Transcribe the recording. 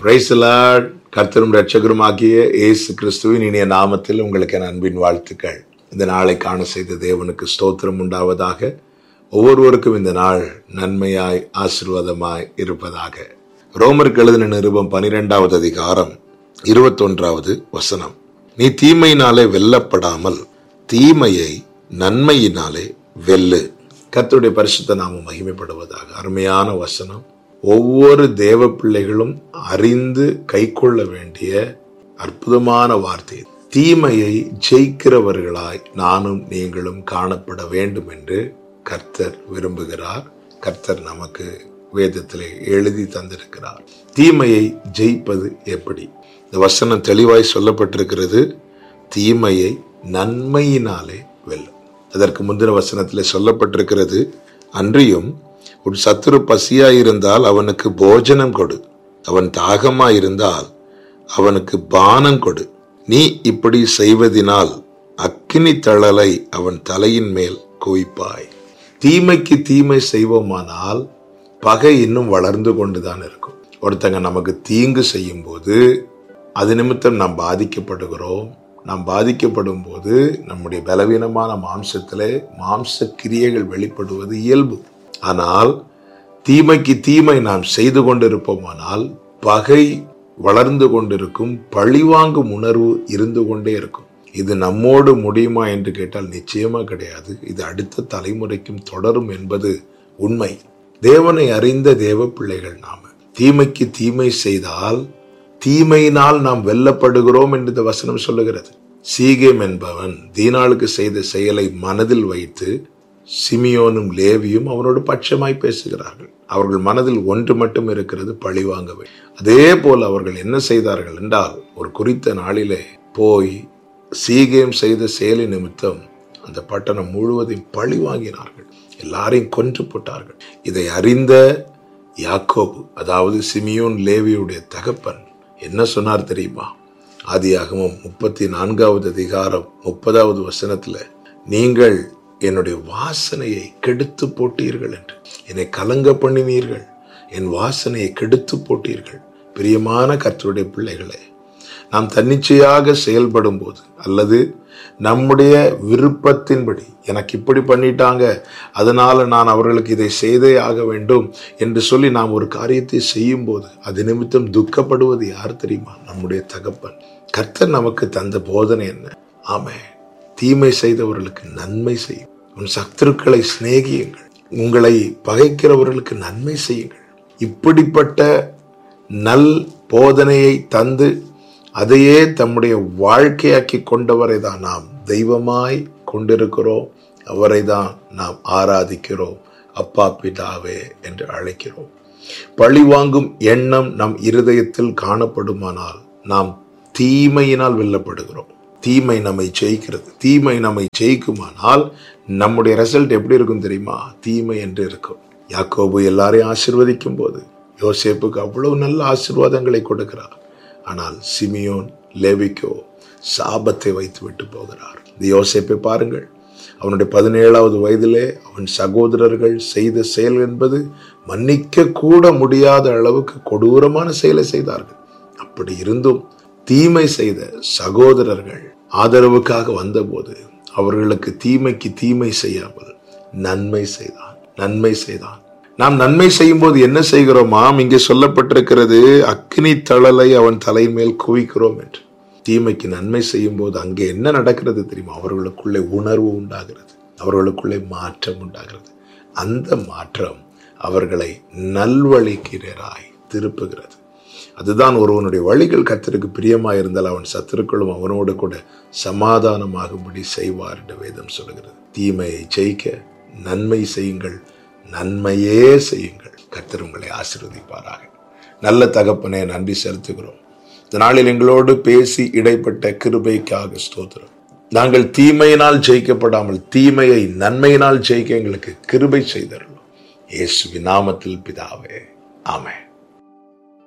பிரைசலாட் கர்த்தரும் ரட்சகருமாகிய இயேசு கிறிஸ்துவின் இனிய நாமத்தில் உங்களுக்கு என் அன்பின் வாழ்த்துக்கள் இந்த நாளை காண செய்த தேவனுக்கு ஸ்தோத்திரம் உண்டாவதாக ஒவ்வொருவருக்கும் இந்த நாள் நன்மையாய் ஆசீர்வாதமாய் இருப்பதாக ரோமருக்கு எழுதின நிருபம் பனிரெண்டாவது அதிகாரம் இருபத்தொன்றாவது வசனம் நீ தீமையினாலே வெல்லப்படாமல் தீமையை நன்மையினாலே வெல்லு கர்த்தருடைய பரிசுத்த நாமம் மகிமைப்படுவதாக அருமையான வசனம் ஒவ்வொரு தேவ பிள்ளைகளும் அறிந்து கைக்கொள்ள வேண்டிய அற்புதமான வார்த்தை தீமையை ஜெயிக்கிறவர்களாய் நானும் நீங்களும் காணப்பட வேண்டும் என்று கர்த்தர் விரும்புகிறார் கர்த்தர் நமக்கு வேதத்திலே எழுதி தந்திருக்கிறார் தீமையை ஜெயிப்பது எப்படி இந்த வசனம் தெளிவாய் சொல்லப்பட்டிருக்கிறது தீமையை நன்மையினாலே வெல்லும் அதற்கு முந்தின வசனத்தில் சொல்லப்பட்டிருக்கிறது அன்றியும் உன் சத்துரு பசியாயிருந்தால் அவனுக்கு போஜனம் கொடு அவன் தாகமாயிருந்தால் அவனுக்கு பானம் கொடு நீ இப்படி செய்வதினால் அக்கினி தழலை அவன் தலையின் மேல் குவிப்பாய் தீமைக்கு தீமை செய்வோமானால் பகை இன்னும் வளர்ந்து கொண்டுதான் இருக்கும் ஒருத்தங்க நமக்கு தீங்கு செய்யும் போது அது நிமித்தம் நாம் பாதிக்கப்படுகிறோம் நாம் பாதிக்கப்படும் போது நம்முடைய பலவீனமான மாம்சத்திலே மாம்ச கிரியைகள் வெளிப்படுவது இயல்பு ஆனால் தீமைக்கு தீமை நாம் செய்து கொண்டிருப்போமானால் பகை வளர்ந்து கொண்டிருக்கும் பழிவாங்கும் உணர்வு இருந்து கொண்டே இருக்கும் இது நம்மோடு முடியுமா என்று கேட்டால் நிச்சயமா கிடையாது இது அடுத்த தலைமுறைக்கும் தொடரும் என்பது உண்மை தேவனை அறிந்த தேவ பிள்ளைகள் நாம தீமைக்கு தீமை செய்தால் தீமையினால் நாம் வெல்லப்படுகிறோம் என்று இந்த வசனம் சொல்லுகிறது சீகேம் என்பவன் தீனாளுக்கு செய்த செயலை மனதில் வைத்து சிமியோனும் லேவியும் அவனோடு பட்சமாய் பேசுகிறார்கள் அவர்கள் மனதில் ஒன்று மட்டும் இருக்கிறது பழிவாங்கவே அதே போல் அவர்கள் என்ன செய்தார்கள் என்றால் ஒரு குறித்த நாளிலே போய் சீகேம் செய்த செயலி நிமித்தம் அந்த பட்டணம் முழுவதையும் பழி வாங்கினார்கள் எல்லாரையும் கொன்று போட்டார்கள் இதை அறிந்த யாக்கோபு அதாவது சிமியோன் லேவியுடைய தகப்பன் என்ன சொன்னார் தெரியுமா ஆதியாகமும் முப்பத்தி நான்காவது அதிகாரம் முப்பதாவது வசனத்துல நீங்கள் என்னுடைய வாசனையை கெடுத்து போட்டீர்கள் என்று என்னை கலங்க பண்ணினீர்கள் என் வாசனையை கெடுத்து போட்டீர்கள் பிரியமான கர்த்தருடைய பிள்ளைகளே நாம் தன்னிச்சையாக செயல்படும் போது அல்லது நம்முடைய விருப்பத்தின்படி எனக்கு இப்படி பண்ணிட்டாங்க அதனால நான் அவர்களுக்கு இதை செய்தே ஆக வேண்டும் என்று சொல்லி நாம் ஒரு காரியத்தை செய்யும் போது அது நிமித்தம் துக்கப்படுவது யார் தெரியுமா நம்முடைய தகப்பன் கர்த்தர் நமக்கு தந்த போதனை என்ன ஆமே தீமை செய்தவர்களுக்கு நன்மை செய்யும் உன் சத்துருக்களை சிநேகியுங்கள் உங்களை பகைக்கிறவர்களுக்கு நன்மை செய்யுங்கள் இப்படிப்பட்ட நல் போதனையை தந்து அதையே தம்முடைய வாழ்க்கையாக்கி கொண்டவரை தான் நாம் தெய்வமாய் கொண்டிருக்கிறோம் அவரை தான் நாம் ஆராதிக்கிறோம் அப்பா பிதாவே என்று அழைக்கிறோம் பழி வாங்கும் எண்ணம் நம் இருதயத்தில் காணப்படுமானால் நாம் தீமையினால் வெல்லப்படுகிறோம் தீமை நம்மை ஜெயிக்கிறது தீமை நம்மை ஜெயிக்குமானால் நம்முடைய ரிசல்ட் எப்படி இருக்கும் தெரியுமா தீமை என்று இருக்கும் யாக்கோபு எல்லாரையும் ஆசிர்வதிக்கும் போது யோசேப்புக்கு அவ்வளவு நல்ல ஆசிர்வாதங்களை கொடுக்கிறார் ஆனால் சிமியோன் லேவிக்கோ சாபத்தை வைத்து விட்டு போகிறார் இந்த யோசேப்பை பாருங்கள் அவனுடைய பதினேழாவது வயதிலே அவன் சகோதரர்கள் செய்த செயல் என்பது மன்னிக்க கூட முடியாத அளவுக்கு கொடூரமான செயலை செய்தார்கள் அப்படி இருந்தும் தீமை செய்த சகோதரர்கள் ஆதரவுக்காக வந்தபோது அவர்களுக்கு தீமைக்கு தீமை செய்யாமல் நன்மை செய்தான் நன்மை செய்தான் நாம் நன்மை செய்யும் போது என்ன செய்கிறோமாம் இங்கே சொல்லப்பட்டிருக்கிறது அக்னி தழலை அவன் தலைமேல் குவிக்கிறோம் என்று தீமைக்கு நன்மை செய்யும் போது அங்கே என்ன நடக்கிறது தெரியுமா அவர்களுக்குள்ளே உணர்வு உண்டாகிறது அவர்களுக்குள்ளே மாற்றம் உண்டாகிறது அந்த மாற்றம் அவர்களை நல்வழிக்கிறராய் திருப்புகிறது அதுதான் ஒருவனுடைய வழிகள் கத்திற்கு பிரியமாக இருந்தால் அவன் சத்துருக்களும் அவனோடு கூட சமாதானமாகும்படி செய்வார் என்று வேதம் சொல்கிறது தீமையை ஜெயிக்க நன்மை செய்யுங்கள் நன்மையே செய்யுங்கள் கர்த்தர் உங்களை ஆசீர்வதிப்பாராக நல்ல தகப்பனே நன்றி செலுத்துகிறோம் இந்த நாளில் எங்களோடு பேசி இடைப்பட்ட கிருபைக்காக ஸ்தோத்திரம் நாங்கள் தீமையினால் ஜெயிக்கப்படாமல் தீமையை நன்மையினால் ஜெயிக்க எங்களுக்கு கிருபை செய்தருளும் இயேசுவின் நாமத்தில் பிதாவே ஆமென்